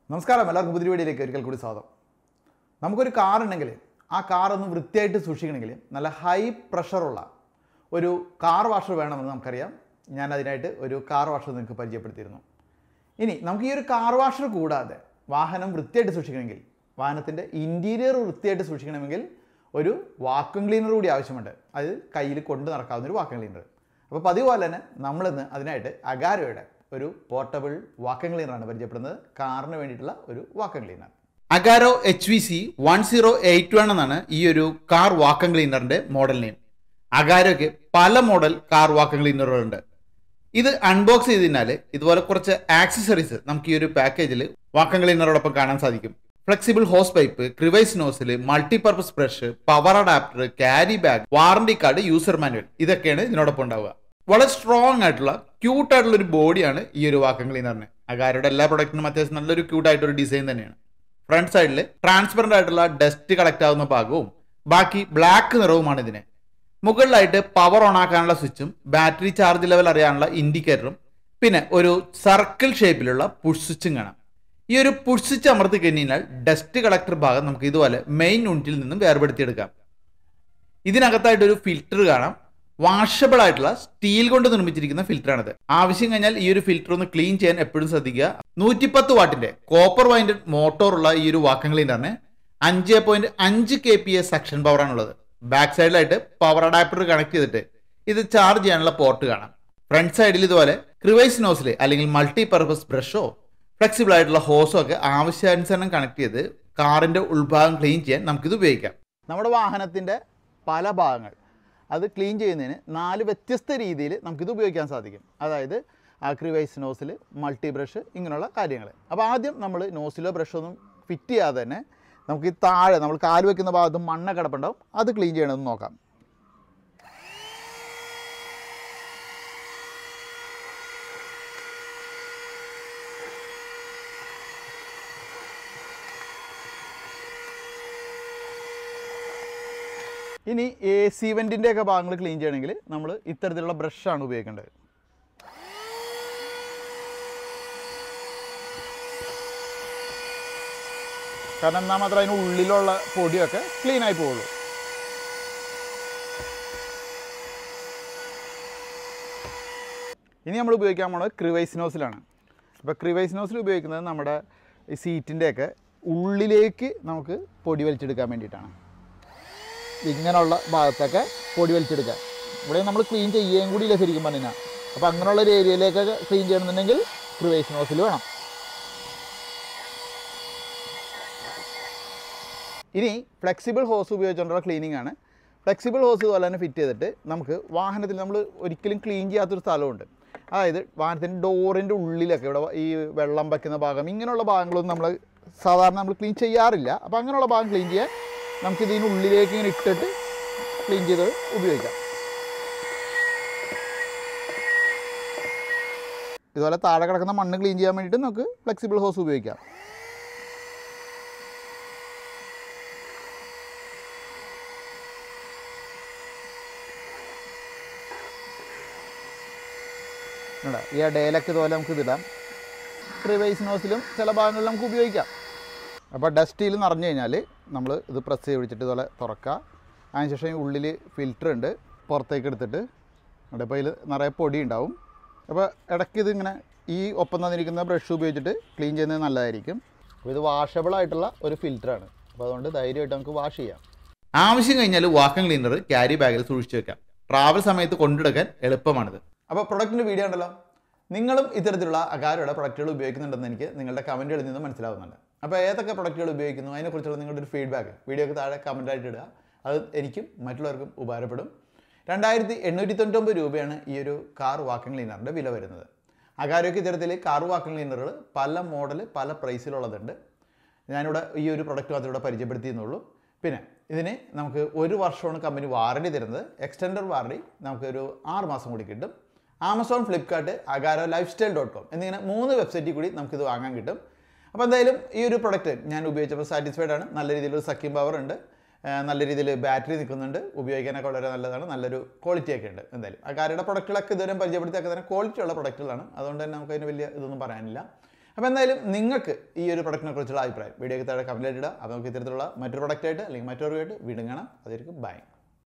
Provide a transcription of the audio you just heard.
നമസ്കാരം എല്ലാവർക്കും പുതിയ വീഡിയോയിലേക്ക് ഒരിക്കൽ കൂടി സ്വാഗതം നമുക്കൊരു കാർ ഉണ്ടെങ്കിൽ ആ കാർ ഒന്ന് വൃത്തിയായിട്ട് സൂക്ഷിക്കണമെങ്കിൽ നല്ല ഹൈ പ്രഷറുള്ള ഒരു കാർ വാഷർ വേണമെന്ന് നമുക്കറിയാം ഞാൻ അതിനായിട്ട് ഒരു കാർ വാഷർ നിങ്ങൾക്ക് പരിചയപ്പെടുത്തിയിരുന്നു ഇനി നമുക്ക് ഈ ഒരു കാർ വാഷർ കൂടാതെ വാഹനം വൃത്തിയായിട്ട് സൂക്ഷിക്കണമെങ്കിൽ വാഹനത്തിൻ്റെ ഇൻറ്റീരിയർ വൃത്തിയായിട്ട് സൂക്ഷിക്കണമെങ്കിൽ ഒരു വാക്വം ക്ലീനർ കൂടി ആവശ്യമുണ്ട് അത് കയ്യിൽ കൊണ്ട് നടക്കാവുന്ന ഒരു വാക്വം ക്ലീനർ അപ്പോൾ പതിവ് പോലെ തന്നെ നമ്മളിന്ന് അതിനായിട്ട് അഗാരോയുടെ ഒരു പോർട്ടബിൾ വാക്വം ക്ലീനറാണ് പരിചയപ്പെടുന്നത് കാറിന് വേണ്ടിയിട്ടുള്ള ഒരു vacuum cleaner Agaro H V C one zero eight one എന്നാണ് ഈ ഒരു കാർ വാക്കം ക്ലീനറിന്റെ മോഡൽ നെയിം അഗാരോയ്ക്ക് പല മോഡൽ കാർ വാക്കം ക്ലീനറുകളുണ്ട് ഇത് അൺബോക്സ് ചെയ്തതിനാൽ ഇതുപോലെ കുറച്ച് ആക്സസറീസ് നമുക്ക് ഈ ഒരു പാക്കേജിൽ വാക്കം ക്ലീനറോടൊപ്പം കാണാൻ സാധിക്കും flexible hose pipe crevice nozzle multipurpose brush power adapter carry bag warranty card user manual ഇതൊക്കെയാണ് ഇതിനോടൊപ്പം ഉണ്ടാവുക വളരെ സ്ട്രോങ് ആയിട്ടുള്ള ക്യൂട്ട് ആയിട്ടുള്ള ഒരു ബോഡിയാണ് ഈ ഒരു വാക്കം ക്ലീനറിന് അഗാരോയുടെ എല്ലാ പ്രൊഡക്റ്റിനും അത്യാവശ്യം നല്ലൊരു ക്യൂട്ട് ആയിട്ടൊരു ഡിസൈൻ തന്നെയാണ് ഫ്രണ്ട് സൈഡിൽ ട്രാൻസ്പെറന്റ് ആയിട്ടുള്ള ഡസ്റ്റ് കളക്ട് ആവുന്ന ഭാഗവും ബാക്കി ബ്ലാക്ക് നിറവുമാണ് ഇതിന് മുകളിലായിട്ട് പവർ ഓൺ ആക്കാനുള്ള സ്വിച്ചും ബാറ്ററി ചാർജ് ലെവൽ അറിയാനുള്ള ഇൻഡിക്കേറ്ററും പിന്നെ ഒരു സർക്കിൾ ഷേപ്പിലുള്ള പുഷ് സ്വിച്ചും കാണാം ഈ ഒരു പുഷ് സ്വിച്ച് അമർത്തി കഴിഞ്ഞാൽ ഡസ്റ്റ് കളക്ടർ ഭാഗം നമുക്ക് ഇതുപോലെ മെയിൻ യൂണിറ്റിൽ നിന്നും വേർപെടുത്തിയെടുക്കാം ഇതിനകത്തായിട്ട് ഒരു ഫിൽറ്റർ കാണാം വാഷബിൾ ആയിട്ടുള്ള സ്റ്റീൽ കൊണ്ട് നിർമ്മിച്ചിരിക്കുന്ന ഫിൽറ്ററാണിത് ആവശ്യം കഴിഞ്ഞാൽ ഈ ഒരു ഫിൽറ്റർ ഒന്ന് ക്ലീൻ ചെയ്യാൻ എപ്പോഴും ശ്രദ്ധിക്കുക നൂറ്റിപ്പത്ത് വാട്ടിന്റെ കോപ്പർ വൈൻഡഡ് മോട്ടോറുള്ള ഈ ഒരു വാക്കം ക്ലീനറിന് അഞ്ച് പോയിന്റ് അഞ്ച് K P S suction power ആണുള്ളത് ബാക്ക് സൈഡിലായിട്ട് പവർ അഡാപ്റ്റർ കണക്ട് ചെയ്തിട്ട് ഇത് ചാർജ് ചെയ്യാനുള്ള പോർട്ട് കാണാം ഫ്രണ്ട് സൈഡിൽ ഇതുപോലെ ക്രിവൈസ് നോസിൽ അല്ലെങ്കിൽ മൾട്ടി പർപ്പസ് ബ്രഷോ ഫ്ലെക്സിബിൾ ആയിട്ടുള്ള ഹോസോ ഒക്കെ ആവശ്യാനുസരണം കണക്ട് ചെയ്ത് കാറിന്റെ ഉൾഭാഗം ക്ലീൻ ചെയ്യാൻ നമുക്കിത് ഉപയോഗിക്കാം നമ്മുടെ വാഹനത്തിൻ്റെ പല ഭാഗങ്ങൾ അത് ക്ലീൻ ചെയ്യുന്നതിന് നാല് വ്യത്യസ്ത രീതിയിൽ നമുക്കിത് ഉപയോഗിക്കാൻ സാധിക്കും അതായത് ആക്രിവൈസ് നോസിൽ മൾട്ടി ബ്രഷ് ഇങ്ങനെയുള്ള കാര്യങ്ങൾ അപ്പോൾ ആദ്യം നമ്മൾ നോസിലോ ബ്രഷോ ഒന്നും ഫിറ്റ് ചെയ്യാതെ തന്നെ നമുക്ക് ഈ താഴെ നമ്മൾ കാല് വെക്കുന്ന ഭാഗത്ത് മണ്ണ കിടപ്പുണ്ടാവും അത് ക്ലീൻ ചെയ്യണമെന്ന് നോക്കാം ഇനി എ സി വെൻറ്റിൻ്റെ ഒക്കെ ഭാഗങ്ങൾ ക്ലീൻ ചെയ്യണമെങ്കിൽ നമ്മൾ ഇത്തരത്തിലുള്ള ബ്രഷാണ് ഉപയോഗിക്കേണ്ടത് കാരണം എന്നാൽ മാത്രമേ അതിന് ഉള്ളിലുള്ള പൊടിയൊക്കെ ക്ലീൻ ആയി പോവുള്ളൂ ഇനി നമ്മൾ ഉപയോഗിക്കാൻ പോണത് ക്രിവൈസ് നോസിലാണ് അപ്പോൾ ക്രിവൈസ് നോസിൽ ഉപയോഗിക്കുന്നത് നമ്മുടെ ഈ സീറ്റിൻ്റെയൊക്കെ ഉള്ളിലേക്ക് നമുക്ക് പൊടി വലിച്ചെടുക്കാൻ വേണ്ടിയിട്ടാണ് ഇങ്ങനെയുള്ള ഭാഗത്തൊക്കെ പൊടി വലിച്ചെടുക്കുക ഇവിടെ നമ്മൾ ക്ലീൻ ചെയ്യുകയും കൂടിയില്ല ശരിക്കും പറഞ്ഞാൽ അപ്പോൾ അങ്ങനെയുള്ള ഒരു ഏരിയയിലേക്കൊക്കെ ക്ലീൻ ചെയ്യണമെന്നുണ്ടെങ്കിൽ പ്രിവേഷൻ ഹോസിൽ വേണം ഇനി ഫ്ലെക്സിബിൾ ഹോസ് ഉപയോഗിച്ചുകൊണ്ടുള്ള ക്ലീനിങ് ആണ് ഫ്ലെക്സിബിൾ ഹോസ് പോലെ തന്നെ ഫിറ്റ് ചെയ്തിട്ട് നമുക്ക് വാഹനത്തിൽ നമ്മൾ ഒരിക്കലും ക്ലീൻ ചെയ്യാത്തൊരു സ്ഥലമുണ്ട് അതായത് വാഹനത്തിൻ്റെ ഡോറിൻ്റെ ഉള്ളിലൊക്കെ ഇവിടെ ഈ വെള്ളം വയ്ക്കുന്ന ഭാഗം ഇങ്ങനെയുള്ള ഭാഗങ്ങളൊന്നും നമ്മൾ സാധാരണ നമ്മൾ ക്ലീൻ ചെയ്യാറില്ല അപ്പോൾ അങ്ങനെയുള്ള ഭാഗം ക്ലീൻ ചെയ്യാൻ നമുക്ക് ഇതിനുള്ളിലേക്ക് ഇങ്ങനെ ഇട്ടിട്ട് ക്ലീൻ ചെയ്ത് ഉപയോഗിക്കാം ഇതുപോലെ താഴെ കിടക്കുന്ന മണ്ണ് ക്ലീൻ ചെയ്യാൻ വേണ്ടിയിട്ട് നമുക്ക് ഫ്ലെക്സിബിൾ ഹോസ് ഉപയോഗിക്കാം കണ്ടോ? ഈ ഇടയിലൊക്കെ ഇതുപോലെ നമുക്ക് ഇതിടാം റിവൈസ് നോസിലും ചില ഭാഗങ്ങളിൽ നമുക്ക് ഉപയോഗിക്കാം അപ്പോൾ ഡസ്റ്റിൽ നിറഞ്ഞു കഴിഞ്ഞാൽ നമ്മൾ ഇത് പ്രസ് ചെയ്ത് പിടിച്ചിട്ട് ഇതുപോലെ തുറക്കുക അതിനുശേഷം ഈ ഉള്ളിൽ ഫിൽറ്റർ ഉണ്ട് പുറത്തേക്ക് എടുത്തിട്ട് അവിടെ ഇപ്പോൾ അതിൽ നിറയെ പൊടി ഉണ്ടാവും അപ്പോൾ ഇടയ്ക്ക് ഇതിങ്ങനെ ഈ ഒപ്പം തന്നിരിക്കുന്ന ബ്രഷ് ഉപയോഗിച്ചിട്ട് ക്ലീൻ ചെയ്യുന്നത് നല്ലതായിരിക്കും അപ്പോൾ ഇത് വാഷബിൾ ആയിട്ടുള്ള ഒരു ഫിൽറ്ററാണ് അപ്പോൾ അതുകൊണ്ട് ധൈര്യമായിട്ട് നമുക്ക് വാഷ് ചെയ്യാം ആവശ്യം കഴിഞ്ഞാൽ വാക്കം ക്ലീനർ ക്യാരി ബാഗിൽ സൂക്ഷിച്ചു വെക്കാം ട്രാവൽ സമയത്ത് കൊണ്ടെടുക്കാൻ എളുപ്പമാണിത് അപ്പോൾ പ്രൊഡക്റ്റിൻ്റെ വീഡിയോ ഉണ്ടല്ലോ നിങ്ങളും ഇത്തരത്തിലുള്ള അകാരുടെ പ്രൊഡക്റ്റുകൾ ഉപയോഗിക്കുന്നുണ്ടെന്ന് എനിക്ക് നിങ്ങളുടെ കമൻറ്റുകളിൽ നിന്ന് മനസ്സിലാവുന്നുണ്ട് അപ്പോൾ ഏതൊക്കെ പ്രൊഡക്റ്റുകൾ ഉപയോഗിക്കുന്നു അതിനെക്കുറിച്ചുള്ള നിങ്ങളുടെ ഒരു ഫീഡ്ബാക്ക് വീഡിയോക്ക് താഴെ കമൻറ്റായിട്ട് ഇടുക അത് എനിക്കും മറ്റുള്ളവർക്കും ഉപകാരപ്പെടും രണ്ടായിരത്തി എണ്ണൂറ്റി തൊണ്ണൂറ്റൊമ്പത് രൂപയാണ് ഈ ഒരു കാർ വാക്കിംഗ് ക്ലീനറിൻ്റെ വില വരുന്നത് അകാരോയ്ക്ക് ഇത്തരത്തിൽ കാർ വാക്കിംഗ് ക്ലീനറുകൾ പല മോഡൽ പല പ്രൈസിലുള്ളതുണ്ട് ഞാനിവിടെ ഈ ഒരു പ്രൊഡക്റ്റ് മാത്രമേ ഇവിടെ പരിചയപ്പെടുത്തിയെന്നുള്ളൂ പിന്നെ ഇതിന് നമുക്ക് ഒരു വർഷമാണ് കമ്പനി വാറണ്ടി തരുന്നത് എക്സ്റ്റൻഡർ വാറണ്ടി നമുക്കൊരു ആറ് മാസം കൂടി കിട്ടും Amazon Flipkart Agaro lifestyle dot com എന്നിങ്ങനെ മൂന്ന് വെബ്സൈറ്റിൽ കൂടി നമുക്കിത് വാങ്ങാൻ കിട്ടും അപ്പോൾ എന്തായാലും ഈ ഒരു പ്രൊഡക്റ്റ് ഞാൻ ഉപയോഗിച്ചപ്പോൾ സാറ്റിസ്ഫൈഡ് ആണ് നല്ല രീതിയിലൊരു സക്കിംഗ് പവർ ഉണ്ട് ആ, നല്ല രീതിയിൽ ബാറ്ററി നിൽക്കുന്നുണ്ട് ഉപയോഗിക്കാനൊക്കെ വളരെ നല്ലതാണ് നല്ലൊരു ക്വാളിറ്റി ഒക്കെ ഉണ്ട് എന്തായാലും ആ കാരുടെ പ്രൊഡക്റ്റുകളൊക്കെ ഇതുവരെ പരിചയപ്പെടുത്തിയൊക്കെ തന്നെ ക്വാളിറ്റി ഉള്ള പ്രൊഡക്റ്റുകളാണ് അതുകൊണ്ട് തന്നെ നമുക്ക് അതിന് വലിയ ഇതൊന്നും പറയാനില്ല അപ്പോൾ എന്തായാലും നിങ്ങൾക്ക് ഈ ഒരു പ്രൊഡക്റ്റിനെ കുറിച്ചുള്ള അഭിപ്രായം വീഡിയോക്ക് താഴെ കമൻറ്റ് ഇടുക അപ്പോൾ നമുക്ക് ഇത്തരത്തിലുള്ള മറ്റൊരു പ്രൊഡക്റ്റായിട്ട് അല്ലെങ്കിൽ മറ്റൊരു ആയിട്ട് വീണ്ടും കാണാം അതായിരിക്കും ബൈ